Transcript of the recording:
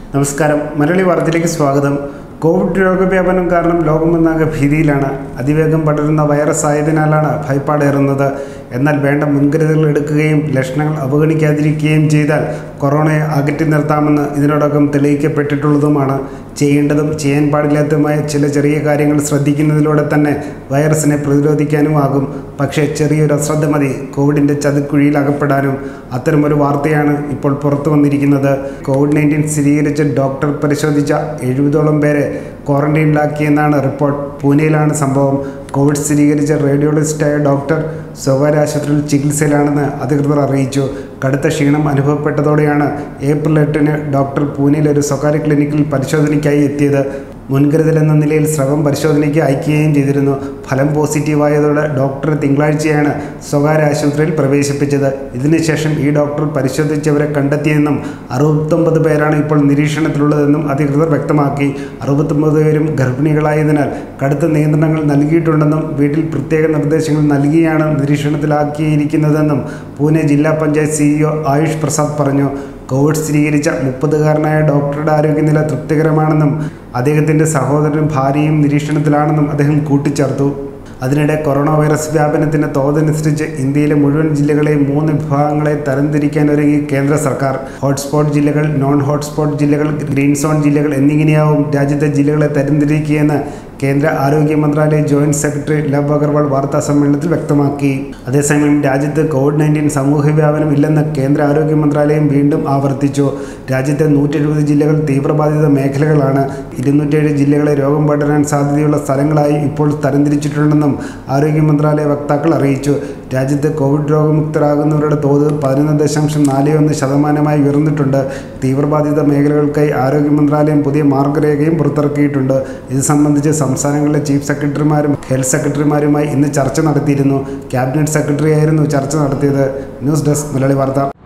നമസ്കാരം മലയാളി വാർത്തയിലേക്ക് സ്വാഗതം കോവിഡ് രോഗവ്യാപനം കാരണം ലോകമെന്നാകെ ഭീതിയിലാണ് അതിവേഗം പടരുന്ന വൈറസ് ആയതിനാലാണ് ഭയപ്പാടേറുന്നത് എന്നാൽ വേണ്ട മുൻകരുതലുകൾ എടുക്കുകയും ലക്ഷണങ്ങൾ അവഗണിക്കാതിരിക്കുകയും ചെയ്താൽ കൊറോണയെ അകറ്റി നിർത്താമെന്ന് ഇതിനോടകം തെളിയിക്കപ്പെട്ടിട്ടുള്ളതുമാണ് ചെയ്യേണ്ടതും ചെയ്യാൻ പാടില്ലാത്തതുമായ ചില ചെറിയ കാര്യങ്ങൾ ശ്രദ്ധിക്കുന്നതിലൂടെ തന്നെ വൈറസിനെ പ്രതിരോധിക്കാനും ആകും പക്ഷേ ചെറിയൊരു അശ്രദ്ധ മതി കോവിഡിൻ്റെ ചതുക്കുഴിയിൽ അകപ്പെടാനും അത്തരമൊരു വാർത്തയാണ് ഇപ്പോൾ പുറത്തു വന്നിരിക്കുന്നത് കോവിഡ് നയൻറ്റീൻ സ്ഥിരീകരിച്ച ഡോക്ടർ പരിശോധിച്ച എഴുപതോളം പേരെ ക്വാറന്റൈനിലാക്കിയെന്നാണ് റിപ്പോർട്ട് പൂനെയിലാണ് സംഭവം കോവിഡ് സ്ഥിരീകരിച്ച റേഡിയോളജിസ്റ്റായ ഡോക്ടർ സ്വകാര്യ ആശുപത്രിയിൽ ചികിത്സയിലാണെന്ന് അധികൃതർ അറിയിച്ചു കടുത്ത ക്ഷീണം അനുഭവപ്പെട്ടതോടെയാണ് ഏപ്രിൽ എട്ടിന് ഡോക്ടർ പൂനെയിലെ ഒരു സ്വകാര്യ ക്ലിനിക്കിൽ പരിശോധനയ്ക്കായി എത്തിയത് മുൻകരുതൽ എന്ന നിലയിൽ സ്രവം പരിശോധനയ്ക്ക് അയക്കുകയും ചെയ്തിരുന്നു ഫലം പോസിറ്റീവായതോടെ ഡോക്ടറെ തിങ്കളാഴ്ചയാണ് സ്വകാര്യ ആശുപത്രിയിൽ പ്രവേശിപ്പിച്ചത് ഇതിനുശേഷം ഈ ഡോക്ടർ പരിശോധിച്ചവരെ കണ്ടെത്തിയെന്നും അറുപത്തൊമ്പത് പേരാണ് ഇപ്പോൾ നിരീക്ഷണത്തിലുള്ളതെന്നും അധികൃതർ വ്യക്തമാക്കി അറുപത്തൊമ്പത് പേരും ഗർഭിണികളായതിനാൽ കടുത്ത നിയന്ത്രണങ്ങൾ നൽകിയിട്ടുണ്ടെന്നും വീട്ടിൽ പ്രത്യേക നിർദ്ദേശങ്ങൾ നൽകിയാണ് നിരീക്ഷണത്തിലാക്കിയിരിക്കുന്നതെന്നും പൂനെ ജില്ലാ പഞ്ചായത്ത് സിഇഒ ആയുഷ് പ്രസാദ് പറഞ്ഞു കോവിഡ് സ്ഥിരീകരിച്ച മുപ്പതുകാരനായ ഡോക്ടറുടെ ആരോഗ്യനില തൃപ്തികരമാണെന്നും അദ്ദേഹത്തിൻ്റെ സഹോദരനും ഭാര്യയും നിരീക്ഷണത്തിലാണെന്നും അദ്ദേഹം കൂട്ടിച്ചേർത്തു അതിനിടെ കൊറോണ വൈറസ് വ്യാപനത്തിൻ്റെ തോതനുസരിച്ച് ഇന്ത്യയിലെ മുഴുവൻ ജില്ലകളെയും മൂന്ന് വിഭാഗങ്ങളെ തരംതിരിക്കാൻ ഒരുങ്ങി കേന്ദ്ര സർക്കാർ ഹോട്ട്സ്പോട്ട് ജില്ലകൾ നോൺ ഹോട്ട്സ്പോട്ട് ജില്ലകൾ ഗ്രീൻ സോൺ ജില്ലകൾ എന്നിങ്ങനെയാവും രാജ്യത്തെ ജില്ലകളെ തരംതിരിക്കുകയെന്ന് കേന്ദ്ര ആരോഗ്യ മന്ത്രാലയ ജോയിന്റ് സെക്രട്ടറി ലവ് അഗർവാൾ വാർത്താ സമ്മേളനത്തിൽ വ്യക്തമാക്കി അതേസമയം രാജ്യത്ത് കോവിഡ് നയൻറ്റീൻ സമൂഹ വ്യാപനം ഇല്ലെന്ന് കേന്ദ്ര ആരോഗ്യ മന്ത്രാലയം വീണ്ടും ആവർത്തിച്ചു രാജ്യത്തെ നൂറ്റെഴുപത് ജില്ലകൾ തീവ്രബാധിത മേഖലകളാണ് ഇരുന്നൂറ്റേഴ് ജില്ലകളെ രോഗം പടരാൻ സാധ്യതയുള്ള സ്ഥലങ്ങളായി ഇപ്പോൾ തരംതിരിച്ചിട്ടുണ്ടെന്നും ആരോഗ്യ മന്ത്രാലയ വക്താക്കൾ അറിയിച്ചു രാജ്യത്ത് കോവിഡ് രോഗമുക്തരാകുന്നവരുടെ തോത് പതിനൊന്ന് ദശാംശം നാല് ഒന്ന് ശതമാനമായി ഉയർന്നിട്ടുണ്ട് തീവ്രബാധിത മേഖലകൾക്കായി ആരോഗ്യ മന്ത്രാലയം പുതിയ മാർഗരേഖയും പുറത്തിറക്കിയിട്ടുണ്ട് ഇത് സംബന്ധിച്ച് സംസ്ഥാനങ്ങളിലെ ചീഫ് സെക്രട്ടറിമാരും ഹെൽത്ത് സെക്രട്ടറിമാരുമായി ഇന്ന് ചർച്ച നടത്തിയിരുന്നു ക്യാബിനറ്റ് സെക്രട്ടറി ആയിരുന്നു ചർച്ച നടത്തിയത് ന്യൂസ് ഡെസ്ക് മലയാളി വാർത്ത